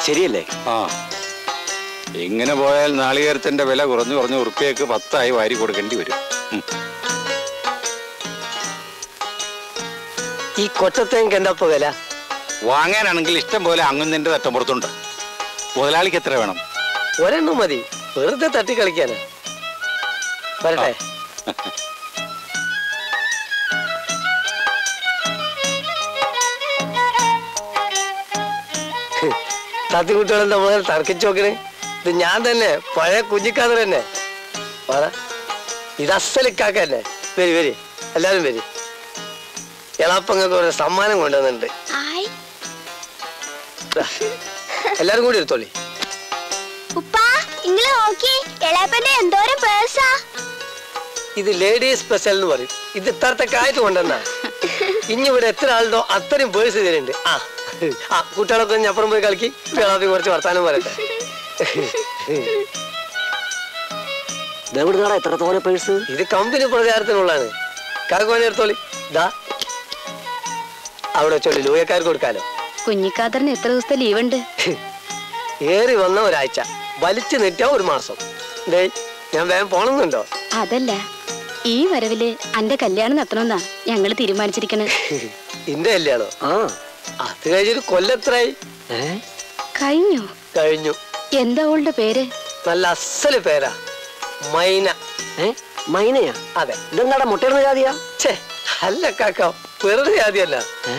ശരിയല്ലേ ആ ഇങ്ങനെ പോയാൽ നാളികേരത്തിന്റെ വില കുറഞ്ഞു കുറഞ്ഞു ഉറുപ്പ്യക്ക് പത്തായി വാരി കൊടുക്കേണ്ടി വരും ഉം. ഈ കൊച്ചത്തേക്ക് എന്താ ഇപ്പൊ വില വാങ്ങാനാണെങ്കിൽ ഇഷ്ടം പോലെ അങ്ങുന്നതിന്റെ തട്ടമ്പുറത്തുണ്ട് മുതലാളിക്ക് എത്ര വേണം ഒരെണ്ണം മതി വെറുതെ തട്ടി കളിക്കാനാ വരട്ടെ തത്തിക്കുട്ടികൾ നമ്മൾ തർക്കിച്ചു നോക്കണേ ഇത് ഞാൻ തന്നെ പഴയ കുഞ്ഞിക്കാതർ തന്നെ പറ ഇത് അസലിക്കാക്ക തന്നെ വരി വരി എല്ലാരും വരി എളാപ്പങ്ങൾക്ക് ഒരു സമ്മാനം കൊണ്ടുവന്നിട്ടുണ്ട് ഹായ് ദാ, എല്ലാരും കൂടി എടുത്തോളി ഉപ്പാ ഇങ്ങള് നോക്കി എളാപ്പന്റെ എന്തോരം പേഴ്സാ ഇത് ലേഡീസ് സ്പെഷ്യൽ എന്ന് പറയും ഇത് ഇത്രത്തൊക്കെ ആയിട്ട് കൊണ്ടുവന്നാ ഇനി ഇവിടെ എത്ര ആളുണ്ടോ അത്രയും പേഴ്സ് ഇതിലുണ്ട് ആ ആ കുട്ടികളൊക്കെ ഒന്ന് അപ്പുറം പോയി കളിക്കി കുട്ടികളൊക്കെ കുറച്ച് വർത്താനം പറയട്ടെ ഇതെവിടെ നാടാ എത്ര തോനെ പേഴ്സ് ഇത് കമ്പനി പ്രചാരത്തിനുള്ളതാണ് കാക്കോനെ എടുത്തോളി ദാ അവിടെ വെച്ചോളി ലൂയക്കാർക്ക് കൊടുക്കാലോ കുഞ്ഞിക്കാതറിന് എത്ര ദിവസത്തെ ലീവ് ഉണ്ട് ഏറി വന്ന ഒരാഴ്ച വലിച്ചു നീട്ടിയ ഒരു മാസം ദേ ഞാൻ വേഗം പോണമെന്നുണ്ടോ അതല്ല ഈ വരവില് അന്റെ കല്യാണം നടത്തണമെന്നാ ഞങ്ങള് തീരുമാനിച്ചിരിക്കണേ ഇന്റെ കല്യാണോ ആ അത് കഴിഞ്ഞൊരു കൊല്ലത്രായി ഏ കഴിഞ്ഞു കഴിഞ്ഞു എന്താ അവളുടെ പേര് നല്ല അസല് പേരാ മൈന ഏ മൈനയാ അതെ ഇതെന്താടാ മുട്ടയിടുന്ന ജാതിയാ ഛേ അല്ല കാക്ക വെറുതെ ആദ്യമല്ല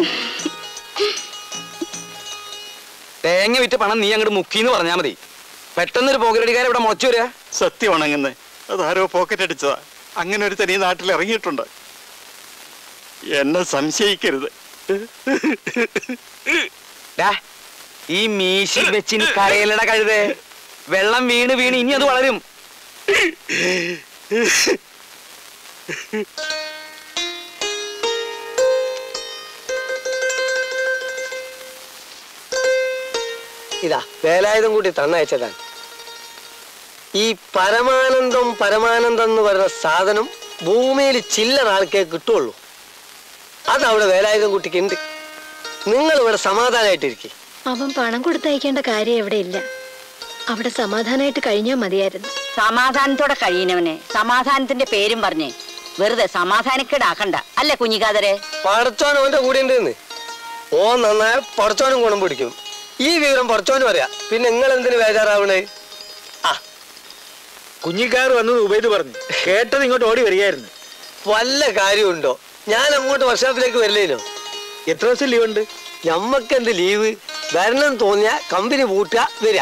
തേങ്ങ വിറ്റ് പണം നീ അങ്ങോട്ട് മുക്കിന്ന് പറഞ്ഞാ മതി പെട്ടെന്നൊരു പോകരടിക്കാരൻ ഇവിടെ മുളച്ചു വരിക സത്യം ഉണങ്ങുന്നത് അതാരോ പോക്കറ്റ് അടിച്ചതാ അങ്ങനെ ഒരു തനി നാട്ടിൽ ഇറങ്ങിയിട്ടുണ്ട് എന്നെ സംശയിക്കരുത് ഡാ, ഈ മീശി വെച്ച് ഇനി കരയിലട കഴുതേ വെള്ളം വീണ് വീണ് ഇനി അത് വളരും ഇതാ വേലായുധം കൂട്ടി തന്നയച്ചതാണ് ഈ പരമാനന്ദം പരമാനന്ദം എന്ന് പറയുന്ന സാധനം ഭൂമിയിൽ ചില്ലറ ആൾക്കേ കിട്ടുള്ളൂ അതവിടെ വേലായുധം കുട്ടിക്ക് ഉണ്ട് നിങ്ങൾ ഇവിടെ സമാധാനമായിട്ടിരിക്കും അവൻ പണം കൊടുത്തയക്കേണ്ട കാര്യം ഇവിടെ ഇല്ല അവിടെ സമാധാനമായിട്ട് കഴിഞ്ഞാൽ മതിയായിരുന്നു സമാധാനത്തോടെ കഴിയുന്നവനെ സമാധാനത്തിന്റെ പേരും പറഞ്ഞേ വെറുതെ സമാധാനക്കേടാക്കണ്ട അല്ലേ കുഞ്ഞിക്കാതരെ പടച്ചോൻ അവന്റെ കൂടെ ഉണ്ടെന്ന് ഓ നന്നായ പടച്ചോനും ഗുണം പിടിക്കും ഈ വിവരം പടച്ചോനും അറിയാം പിന്നെ നിങ്ങൾ എന്തിനു ബേജാറാവണേ ആ കുഞ്ഞിക്കാർ വന്നത് ഉപയോഗിച്ച് പറഞ്ഞു കേട്ടത് ഇങ്ങോട്ട് ഓടി വരികയായിരുന്നു വല്ല കാര്യമുണ്ടോ ഞാൻ അങ്ങോട്ട് വർഷാപ്പിലേക്ക് വരില്ലേനോ എത്ര ദിവസം ലീവ് ഉണ്ട് ഞമ്മക്കെന്ത് ലീവ് വരണം തോന്നിയ കമ്പനി പൂട്ടുക വരിക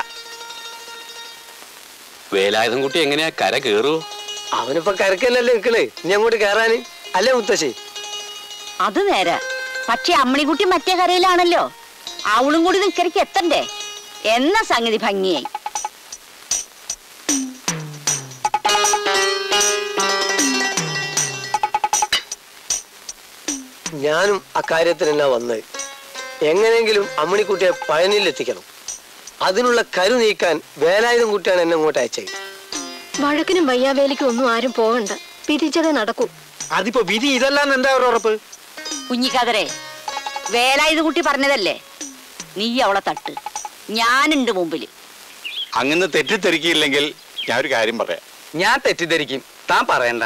വേലായുധം കുട്ടി എങ്ങനെയാ കര കേറൂ അവനിപ്പോ കരക്കല്ലല്ലേ നിക്കണേ ഇനി അങ്ങോട്ട് കയറാന് അല്ലേ മുത്തശ്ശി അത് നേരെ പക്ഷെ അമ്മണിക്കുട്ടി മറ്റേ കരയിലാണല്ലോ അവളും കൂടി നിക്കരയ്ക്ക് എത്തണ്ടേ എന്ന സംഗതി ഭംഗിയായി ഞാനും അക്കാര്യത്തിന് എന്നാ വന്നത് എങ്ങനെയെങ്കിലും അമ്മണിക്കുട്ടിയെ പഴനിയിലെത്തിക്കണം അതിനുള്ള കരു നീക്കാൻ വേലായുധം കുട്ടിയാണ് എന്നെ അങ്ങോട്ട് അയച്ചത് വഴക്കിനും വയ്യാവേലിക്കും ഒന്നും ആരും പോകണ്ട പിരിച്ചതേ നടക്കൂ അതിപ്പോ വിധി ഇതല്ലാന്ന് എന്താ ഒരു ഉറപ്പ് കുഞ്ഞിക്കാതരെ വേലായുധ കുട്ടി പറഞ്ഞതല്ലേ നീ അവളെ തട്ട് ഞാനുണ്ട് മുമ്പില് അങ്ങനെ തെറ്റിദ്ധരിക്കില്ലെങ്കിൽ ഞാൻ ഒരു കാര്യം പറയാം ഞാൻ തെറ്റിദ്ധരിക്കും താൻ പറയണ്ട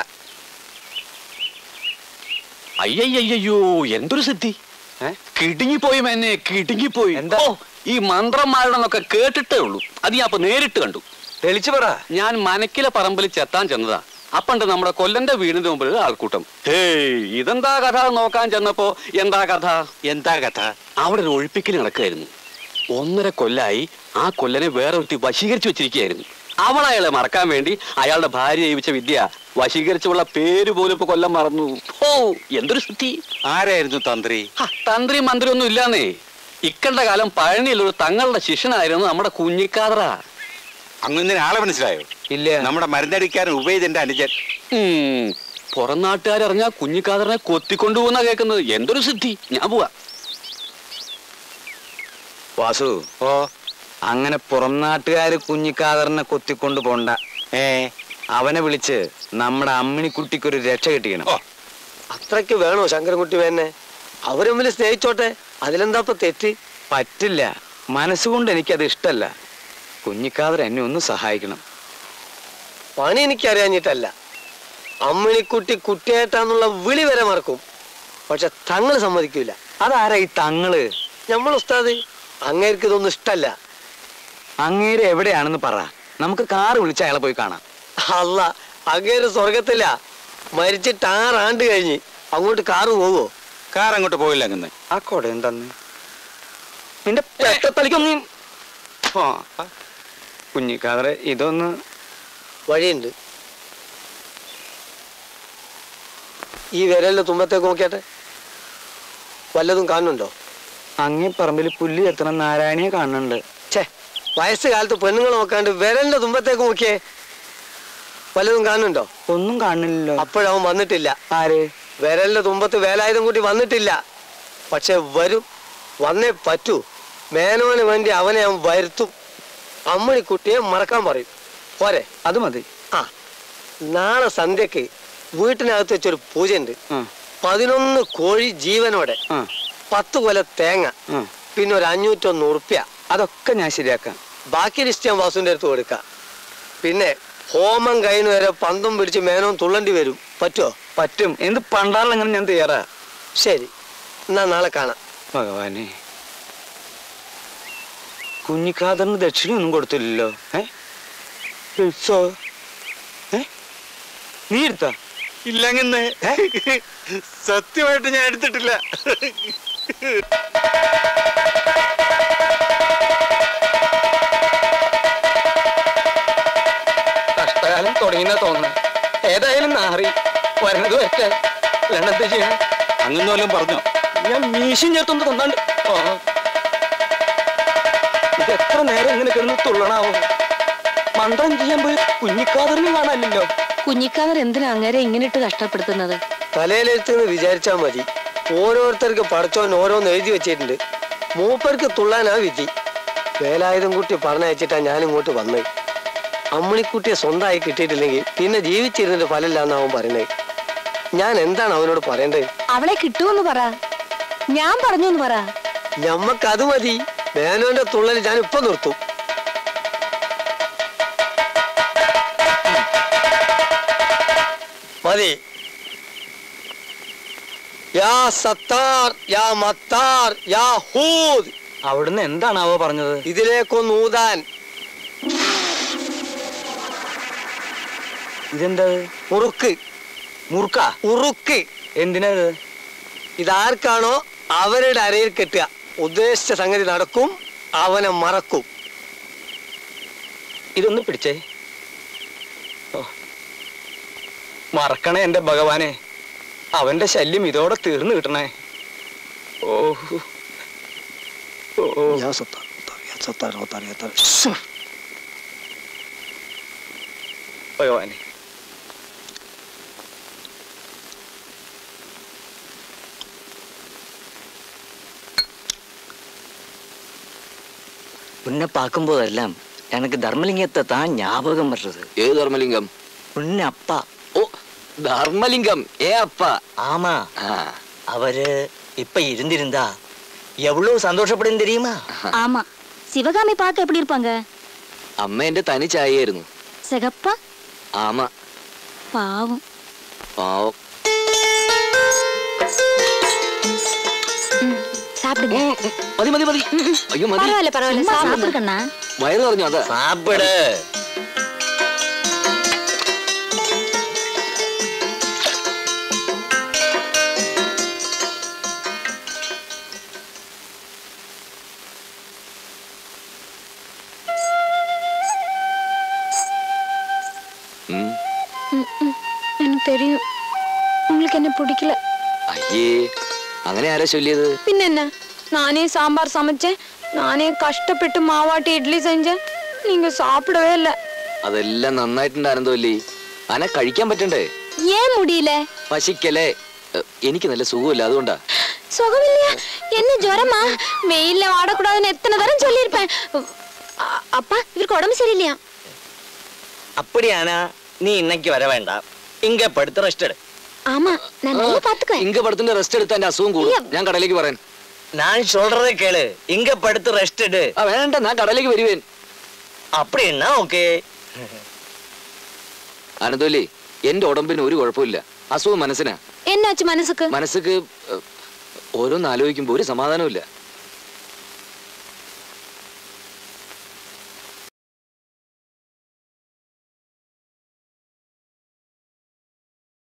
അയ്യയ്യോ എന്തൊരു സിദ്ധി കിടുങ്ങിപ്പോയി എന്നെ കിടുങ്ങിപ്പോയി എന്താ? ഓ, ഈ മന്ത്രന്മാരുടെന്നൊക്കെ കേട്ടിട്ടേ ഉള്ളൂ അത് ഞാൻ അപ്പൊ നേരിട്ട് കണ്ടു തെളിച്ചു പറ ഞാൻ മനക്കിലെ പറമ്പിൽ ചെത്താൻ ചെന്നതാ അപ്പണ്ട് നമ്മുടെ കൊല്ലന്റെ വീടിന്റെ മുമ്പിൽ ആൾക്കൂട്ടം ഹേയ് ഇതെന്താ കഥ എന്ന് നോക്കാൻ ചെന്നപ്പോ എന്താ കഥ എന്താ കഥ അവിടെ ഒരു ഒഴിപ്പിക്കൽ നടക്കുകയായിരുന്നു ഒന്നര കൊല്ലായി ആ കൊല്ലനെ വേറെ ഒരുത്തി വശീകരിച്ചു വെച്ചിരിക്കുകയായിരുന്നു അവൾ അയാളെ മറക്കാൻ വേണ്ടി അയാളുടെ ഭാര്യ ജീവിച്ച വിദ്യ വശീകരിച്ചുള്ള പേര് പോലും ഇപ്പൊ കൊല്ലം മറന്നു ഓ എന്തൊരു സ്ഥിതി ആരായിരുന്നു തന്ത്രി ഹ, തന്ത്രി മന്ത്രി ഒന്നും ഇല്ലാന്നേ ഇക്കണ്ട കാലം പഴനിയിലൊരു തങ്ങളുടെ ശിഷ്യനായിരുന്നു നമ്മുടെ കുഞ്ഞിക്കാതറ അങ്ങനെ ആളെ മനസ്സിലായോ ഇല്ല നമ്മുടെ മരുന്നടിക്കാരൻ ഉപയോഗിച്ചെന്റെ അനുജൻ ഉം, പുറം നാട്ടുകാരറിഞ്ഞാ കുഞ്ഞിക്കാതറിനെ കൊത്തിക്കൊണ്ടുപോകുന്ന കേൾക്കുന്നത് എന്തൊരു സിദ്ധി ഞാൻ പോവാ വാസു ഓ അങ്ങനെ പുറം നാട്ടുകാര് കുഞ്ഞിക്കാതറിനെ കൊത്തിക്കൊണ്ട് പോണ്ട ഏ അവനെ വിളിച്ച് നമ്മുടെ അമ്മിണിക്കുട്ടിക്കൊരു രക്ഷ കിട്ടിക്കണം ഓ അത്രയ്ക്ക് വേണോ ശങ്കരൻകുട്ടി വേനെ അവര് തമ്മിൽ സ്നേഹിച്ചോട്ടെ അതിലെന്താ ഇപ്പൊ തെറ്റ് പറ്റില്ല മനസ്സുകൊണ്ട് എനിക്കത് ഇഷ്ടല്ല കുഞ്ഞിക്കാതർ എന്നെ ഒന്ന് സഹായിക്കണം പണി എനിക്കറിയാഞ്ഞിട്ടല്ല അമ്മിണിക്കുട്ടി കുട്ടിയായിട്ടാന്നുള്ള വിളി വരെ മറക്കും പക്ഷെ തങ്ങള് സമ്മതിക്കൂല അതാരാ ഈ തങ്ങള് നമ്മൾ ഉസ്താദ് അങ്ങേർക്ക് ഇതൊന്നും ഇഷ്ടല്ല അങ്ങേര് എവിടെയാണെന്ന് പറ നമുക്ക് കാറ് വിളിച്ച് അയാളെ പോയി കാണാം അല്ല അങ്ങേര് സ്വർഗത്തില്ല മരിച്ചിട്ട് ആറാണ്ട് കഴിഞ്ഞ് അങ്ങോട്ട് കാറ് പോവോ കാർ അങ്ങോട്ട് പോയില്ല അങ്ങനെ ആ കൊട എന്താന്ന് നിന്റെ പെട്ടത്തലിക്കൊന്നും കുഞ്ഞിക്കാതറെ ഇതൊന്ന് വഴിയുണ്ട് ഈ വിരലിന്റെ തുമ്പത്തേക്ക് നോക്കിയാട്ടെ വല്ലതും കാണുന്നുണ്ടോ അങ്ങേ പറമ്പിൽ പുല്ല് എത്തണം നാരായണിയെ കാണുന്നുണ്ട് ഛേ വയസ്സ് കാലത്ത് പെണ്ണുങ്ങൾ നോക്കാണ്ട് വിരലിന്റെ തുമ്പത്തേക്ക് നോക്കിയേ വല്ലതും കാണുന്നുണ്ടോ ഒന്നും കാണുന്നില്ലല്ലോ അപ്പോഴവൻ വന്നിട്ടില്ല ആര് വിരലിന്റെ തുമ്പത്ത് വേലായുധം കൂട്ടി വന്നിട്ടില്ല പക്ഷെ വരും വന്നേ പറ്റൂ മേനോന് വേണ്ടി അവനെ അവൻ വരുത്തും അമ്മണിക്കുട്ടിയെ മറക്കാൻ പറയും പോരെ അത് മതി ആ നാളെ സന്ധ്യക്ക് വീട്ടിനകത്ത് വെച്ചൊരു പൂജയുണ്ട് ആ, പതിനൊന്ന് കോഴി ജീവനോടെ ആ, പത്ത് കൊല തേങ്ങ ആ. പിന്നെ ഒരു അഞ്ഞൂറ്റൊന്ന് ഉറുപ്പ്യ അതൊക്കെ ഞാൻ ശരിയാക്കാം ബാക്കി ലിസ്റ്റ് ഞാൻ വാസുവിന്റെ അടുത്ത് കൊടുക്കാം പിന്നെ ഹോമം കഴിഞ്ഞ് വരെ പന്തും പിടിച്ച് മേനോൻ തുള്ളണ്ടി വരും പറ്റുമോ പറ്റും എന്ത് പണ്ടാറിലെങ്ങനെ ഞാൻ തയ്യാറാ ശരി എന്നാ നാളെ കാണാം ഭഗവാനെ കുഞ്ഞിക്കാതറിന് ദക്ഷിണയൊന്നും കൊടുത്തില്ലല്ലോ ഏ ഉത്സവ ഏ നീ എടുത്താ ഇല്ലങ്ങന്ന് സത്യമായിട്ട് ഞാൻ എടുത്തിട്ടില്ല കഷ്ടകാലം തുടങ്ങിയെന്നാ തോന്നണേ ഏതായാലും നാറി വരണത് വരട്ടെ അല്ലാണ്ട് എന്താ ചെയ്യണം അങ്ങനെ വല്ലതും പറഞ്ഞോ ഞാൻ മീശം ചേർത്തൊന്ന് തന്നാണ്ട് ആ. ഇത് എത്ര നേരം ഇങ്ങനെ കിടന്ന് തുള്ളണാവോ മന്ത്രം ചെയ്യാൻ പോയി കുഞ്ഞിക്കാതറിനും കാണാനില്ലല്ലോ കുഞ്ഞിക്കാതർ എന്തിനാ അങ്ങേരെ ഇങ്ങനെ ഇട്ട് കഷ്ടപ്പെടുത്തുന്നത് തലയിലെടുത്തെന്ന് വിചാരിച്ചാ മതി ഓരോരുത്തർക്ക് പഠിച്ചോൻ ഓരോന്ന് എഴുതി വെച്ചിട്ടുണ്ട് മൂപ്പർക്ക് തുള്ളാനാ വിധി വേലായുധം കുട്ടി പറഞ്ഞയച്ചിട്ടാ ഞാൻ ഇങ്ങോട്ട് വന്നത് അമ്മണിക്കുട്ടിയെ സ്വന്തമായി കിട്ടിയിട്ടില്ലെങ്കിൽ പിന്നെ ജീവിച്ചിരുന്നിട്ട് ഫലമില്ലാന്ന് അവൻ പറയുന്നത് ഞാൻ എന്താണ് അവനോട് പറയേണ്ടത് അവളെ കിട്ടുമെന്ന് പറ ഞാൻ പറഞ്ഞു എന്ന് പറ ഞമ്മക്ക് അത് മതി മേനോന്റെ തുള്ളൽ ഞാൻ ഇപ്പൊ നിർത്തും മതി യാ സത്താർ യാ മത്താർ യാ ഹൂദ് അവിടുന്ന് എന്താണാവോ പറഞ്ഞത് ഇതിലേക്കൊന്ന് ഊതാൻ ഇതെന്താ ഉറുക്ക് മുറുക്ക ഉറുക്ക് എന്തിനാ ഇത് ഇതാർക്കാണോ അവരുടെ അരയിൽ കെട്ടുക ഉദ്ദേശിച്ച സംഗതി നടക്കും അവനെ മറക്കും ഇതൊന്ന് പിടിച്ചേ ഓ. മറക്കണേ എന്റെ ഭഗവാനെ അവന്റെ ശല്യം ഇതോടെ തീർന്നു കിട്ടണേ ഓ ഓ യാ സത്താർ സത്താർ, യാ സത്താർ, സത്താർ, യാ സത്താർ. ഭഗവാനെ உன்னை பார்க்கும்போதெல்லாம் எனக்கு தர்மலிங்கத்தை தான் ஞாபகம் வர்றது ഏത് ധർമ്മലിംഗം உன்ன அப்பா ഓ ധർമ്മലിംഗം ഏ അപ്പ ஆமா ആ அவரு இப்ப இருந்திருந்தா எவ்வளவு சந்தோஷப்படும் தெரியுமா ஆமா சிவகாமி பார்க்க எப்படி இருப்பாங்க അമ്മ എന്റെ തനി ചായയായിരുന്നു சிகப்பா ആമ பாவம் പാവം சாப்பிடுங்க മതി മതി മതി അയ്യോ മതി பரவாயில்ல பரவாயில்ல சாப்பிடுங்கண்ணா വയറ് പറഞ്ഞു അതാ சாப்பிடு ഉം. எனக்கு தெரியும் உங்களுக்கு என்ன பிடிக்கல അയ്യേ അങ്ങനെ ആരാ ചൊല്ലിയത് பின்ன நானே சாம்பார் சமைச்சேன் நானே கஷ்டப்பட்டு மாவாட்டி இட்லி செஞ்சேன் நீங்க சாப்பிடவே இல்லை അതെല്ലാം നന്നായിട്ടുണ്ടായിരുന്നു അല്ലേ അന കഴിക്കാൻ പറ്റണ്ടേ ஏன் முடியல പശിക്കലേ എ, എനിക്ക് നല്ല സുഖമില്ല അതുകൊണ്ടാ சுகமில்லையா என்ன ஜுரமா வெயில்ல வாடக்கூடாதுன்னு எத்தனை தரம் சொல்லியிருப்பேன் அ- அப்பா இவருக்கு உடம்பு சரியில்லையா அப்படியானா நீ இன்னைக்கு வர வேண்டாம் இங்க படுத்து ரெஸ்ட் எடு ஆமா நான் நல்லா பாத்துக்குவேன் ഇങ്ക പടത്തിന്റെ റെസ്റ്റ് എടുത്താൽ എന്റെ അസുഖം കൂടും ഞാൻ കടയിലേക്ക് പറയാൻ நான் சொல்றதை கேளு இங்க படுத்து ரெஸ்ட் எடு ആ വേണ്ട ഞാൻ കടയിലേക്ക് വരുവേൻ அப்படின்னா ஓகே അനന്തോലി എന്റെ ഉടമ്പിന് ഒരു കുഴപ്പമില്ല അസുഖം മനസ്സിനാ എന്നാച്ചു മനസ്സുക്ക് മനസ്സക്ക് ഓരോന്ന് ആലോചിക്കുമ്പോ ഒരു സമാധാനമില്ല